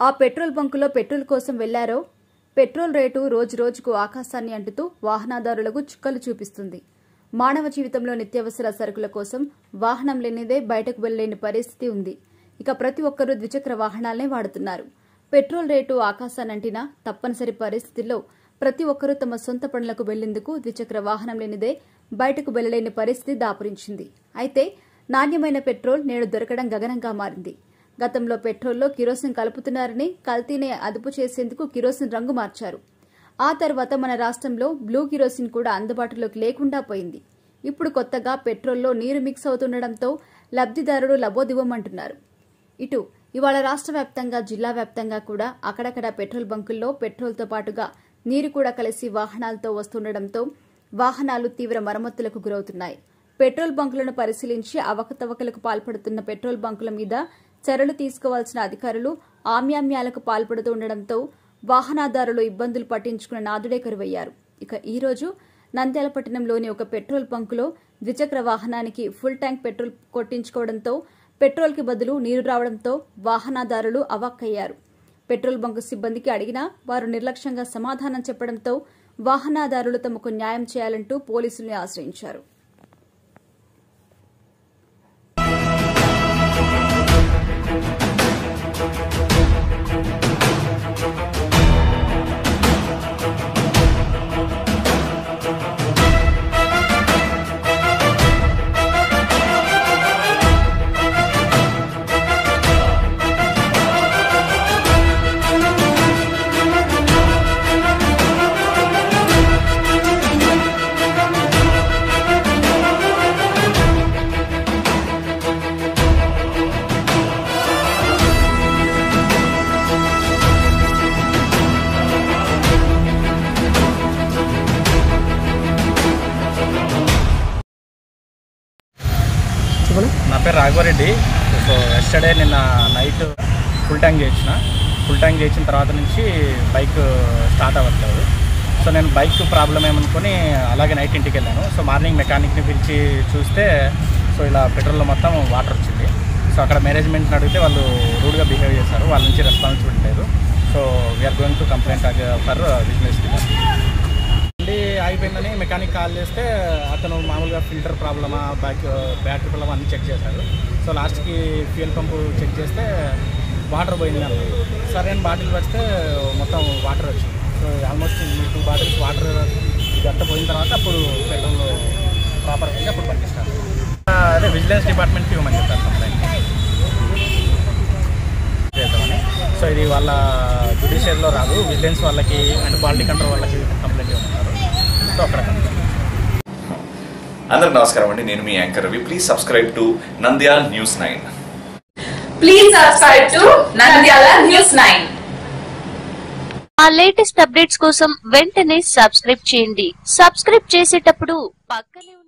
ఆ petrol బంకులో petrol కోసం వెళ్లారో petrol rate రోజు రోజుకు ఆకాశాన్ని అంటుతూ వాహనదారులకు చుక్కలు చూపిస్తుంది మానవ జీవితంలో నిత్యావసర సరుకుల కోసం వాహనం లేనిదే బయటకు వెళ్లేని పరిస్థితి ఉంది ఇక ప్రతి ఒక్కరూ ద్విచక్ర వాహనాలనే వాడుతున్నారు పెట్రోల్ రేటు ఆకాశానంటినా తప్పనిసరి పరిస్థితుల్లో ప్రతి ఒక్కరూ తమ సొంత పనులకు వెళ్లేందుకు ద్విచక్ర వాహనం లేనిదే బయటకు వెళ్లలేని పరిస్థితి దాపురించింది అయితే నాణ్యమైన పెట్రోల్ నేడు దొరకడం గగనంగా మారింది గతంలో పెట్రోల్లో కిరోసిన్ కలుపుతున్నారని కల్తీని అదుపు చేసేందుకు కిరోసిన్ రంగు మార్చారు ఆ తర్వాత మన రాష్ట్రంలో బ్లూ కిరోసిన్ కూడా అందుబాటులోకి లేకుండా పోయింది ఇప్పుడు కొత్తగా పెట్రోల్లో నీరు మిక్స్ అవుతుండటంతో లబ్దిదారుడు లబోదివ్వమంటున్నారు ఇటు ఇవాళ రాష్ట్ర వ్యాప్తంగా జిల్లా వ్యాప్తంగా కూడా అక్కడక్కడ పెట్రోల్ బంకుల్లో పెట్రోల్తో పాటుగా నీరు కూడా కలిసి వాహనాలతో వస్తుండటంతో వాహనాలు తీవ్ర మరమ్మతులకు గురవుతున్నాయి పెట్రోల్ బంకులను పరిశీలించి అవకతవకలకు పాల్పడుతున్న పెట్రోల్ బంకుల మీద చర్యలు తీసుకోవాల్సిన అధికారులు ఆమ్యామ్యాలకు పాల్పడుతూ ఉండడంతో వాహనదారులు ఇబ్బందులు పట్టించుకున్న నాదుడే కరువయ్యారు ఇక ఈ రోజు నంద్యాల పట్టణంలోని ఒక పెట్రోల్ బంకులో ద్విచక్ర వాహనానికి ఫుల్ ట్యాంక్ పెట్రోల్ కొట్టించుకోవడంతో పెట్రోల్కి బదులు నీరు రావడంతో వాహనదారులు అవాక్కయ్యారు పెట్రోల్ బంకు సిబ్బందికి అడిగినా వారు నిర్లక్ష్యంగా సమాధానం చెప్పడంతో వాహనదారులు తమకు న్యాయం చేయాలంటూ పోలీసుల్ని ఆశ్రయించారు నా పేరు రాఘవరెడ్డి సో ఎస్టర్డే నిన్న నైట్ ఫుల్ ట్యాంక్ చేసిన ఫుల్ ట్యాంక్ చేసిన తర్వాత నుంచి బైక్ స్టార్ట్ అవ్వట్లేదు సో నేను బైక్ ప్రాబ్లం ఏమనుకొని అలాగే నైట్ ఇంటికి వెళ్ళాను సో మార్నింగ్ మెకానిక్ని పిలిచి చూస్తే సో ఇలా పెట్రోల్లో మొత్తం వాటర్ వచ్చింది సో అక్కడ మేనేజ్మెంట్ని అడిగితే వాళ్ళు రూడ్గా బిహేవ్ చేశారు వాళ్ళ నుంచి రెస్పాన్సిబిలిటీ లేదు so we're going to complaint for business బండి ఆగిపోయిందని మెకానిక్ కాల్ చేస్తే అతను మామూలుగా ఫిల్టర్ ప్రాబ్లమా బ్యాక్ బ్యాటరీ ప్రాబ్లమ్ అన్ని చెక్ చేశారు సో లాస్ట్కి ఫ్యూయల్ పంపు చెక్ చేస్తే వాటర్ పోయింది అన్నారు సరే అని బాటిల్ వస్తే మొత్తం వాటర్ వచ్చింది so almost two bottles water ఇదంతా పోయిన తర్వాత అప్పుడు పెట్రోల్ ప్రాపర్ అయింది అప్పుడు పంపిస్తారు అదే విజిలెన్స్ డిపార్ట్మెంట్కి ఇవ్వమని చెప్పారు కంప్లైంట్ చేద్దామని సో ఇది వాళ్ళ జుడిషియర్లో రాదు విజిలెన్స్ వాళ్ళకి అండ్ క్వాలిటీ కంట్రోల్ వాళ్ళకి కంప్లైంట్ ఇవ్వమన్నారు సో అక్కడ అందరికి నమస్కారం అండి నేను మీ anchor Ravi please subscribe to Nandyal news nine Please subscribe to Nandyala News 9. మా లేటెస్ట్ అప్డేట్స్ కోసం వెంటనే సబ్స్క్రైబ్ చేయండి సబ్స్క్రైబ్ చేసేటప్పుడు పక్కనే